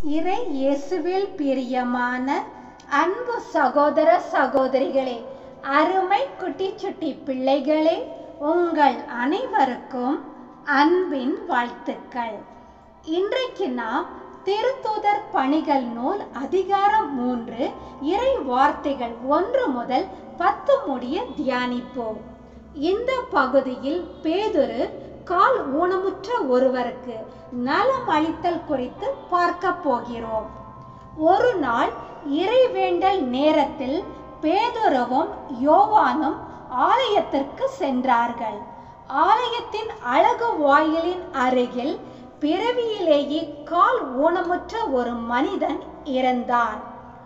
இறை இயேசுவில் பிரியமான அன்பு சகோதர சகோதரிகளே அருமை குட்டி சுட்டி பிள்ளைகளே உங்கள் அனைவருக்கும் அன்பின் வாழ்த்துக்கள் இன்றைக்கு நாம் திருத்தூதர் பணிகள் நூல் அதிகாரம் மூன்று இறை வார்த்தைகள் ஒன்று முதல் பத்து முடிய தியானிப்போம் இந்த பகுதியில் பேதுரு கால் ஊனமுற்ற ஒருவருக்கு நலம் அளித்தல் குறித்து பார்க்க போகிறோம் ஒரு நாள் இறைவேண்டல் நேரத்தில் பேதுருவும் யோவானும் ஆலயத்திற்கு சென்றார்கள் ஆலயத்தின் அழகு வாயிலின் அருகில் பிறவியிலேயே கால் ஊனமுற்ற ஒரு மனிதன் இருந்தான்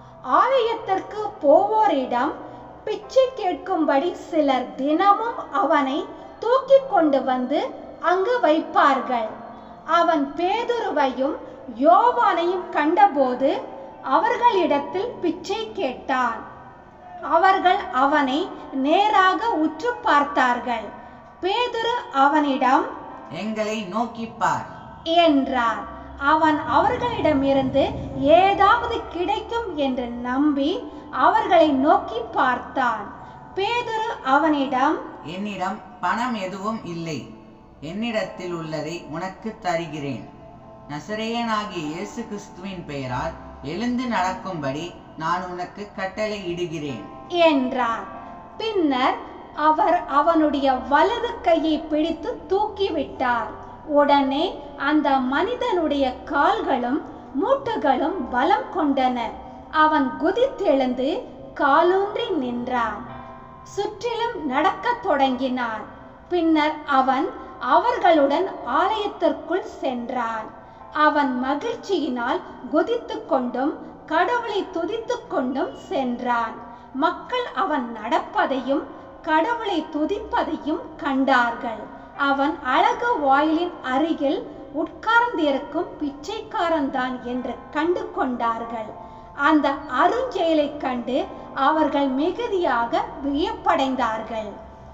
ஆலயத்திற்கு போவோரிடம் பிச்சை கேட்கும்படி சிலர் தினமும் அவனை தூக்கி கொண்டு வந்து அங்கு வைப்பார்கள் அவன் பேதுருவையும் யோவானையும் கண்டபோது அவர்களிடத்தில் பிச்சை கேட்டான் அவர்கள் அவனை நேராக உற்று பார்த்தார்கள் பேதுரு அவனிடம் எங்களை நோக்கி பார் என்றார் அவன் அவர்களிடமிருந்து ஏதாவது கிடைக்கும் என்று நம்பி அவர்களை நோக்கி பார்த்தான் பேதுரு அவனிடம் என்னிடம் பணம் எதுவும் இல்லை என்னிடத்தில் உள்ளதை உனக்கு தருகிறேன் நசரேயனாகிய இயேசு கிறிஸ்துவின் பெயரால் எழுந்து நடக்கும்படி நான் உனக்கு கட்டளை இடுகிறேன் என்றார் பின்னர் அவர் அவனுடைய வலது கையை பிடித்து தூக்கிவிட்டார் உடனே அந்த மனிதனுடைய கால்களும் மூட்டுகளும் பலம் கொண்டன அவன் குதித்தெழுந்து காலூன்றி நின்றான் சுற்றிலும் நடக்கத் தொடங்கினான் பின்னர் அவன் அவர்களுடன் ஆலயத்திற்குள் சென்றான் அவன் மகிழ்ச்சியினால் குதித்து கொண்டும் கடவுளை துதித்து கொண்டும் சென்றான் மக்கள் அவன் நடப்பதையும் கடவுளை துதிப்பதையும் கண்டார்கள் அவன் அழகு வாயிலின் அருகில் உட்கார்ந்திருக்கும் பிச்சைக்காரன் தான் என்று கண்டு கொண்டார்கள் அந்த அருஞ்செயலை கண்டு அவர்கள் மிகுதியாக வியப்படைந்தார்கள்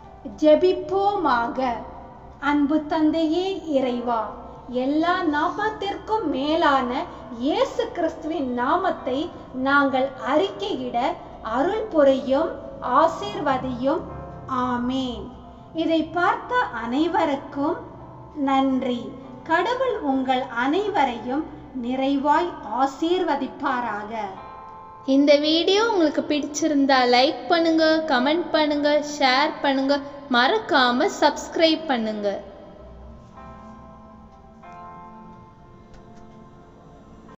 ஜெபிப்போமாக அன்பு தந்தையே இறைவா எல்லா நாமத்திற்கும் மேலான இயேசு கிறிஸ்துவின் நாமத்தை நாங்கள் அறிக்கையிட அருள் புரியும் ஆசீர்வதியும் ஆமேன் இதை பார்த்த அனைவருக்கும் நன்றி கடவுள் உங்கள் அனைவரையும் நிறைவாய் ஆசீர்வதிப்பாராக இந்த வீடியோ உங்களுக்கு பிடிச்சிருந்தா லைக் பண்ணுங்க கமெண்ட் பண்ணுங்க ஷேர் பண்ணுங்க மறக்காம சப்ஸ்கிரைப் பண்ணுங்க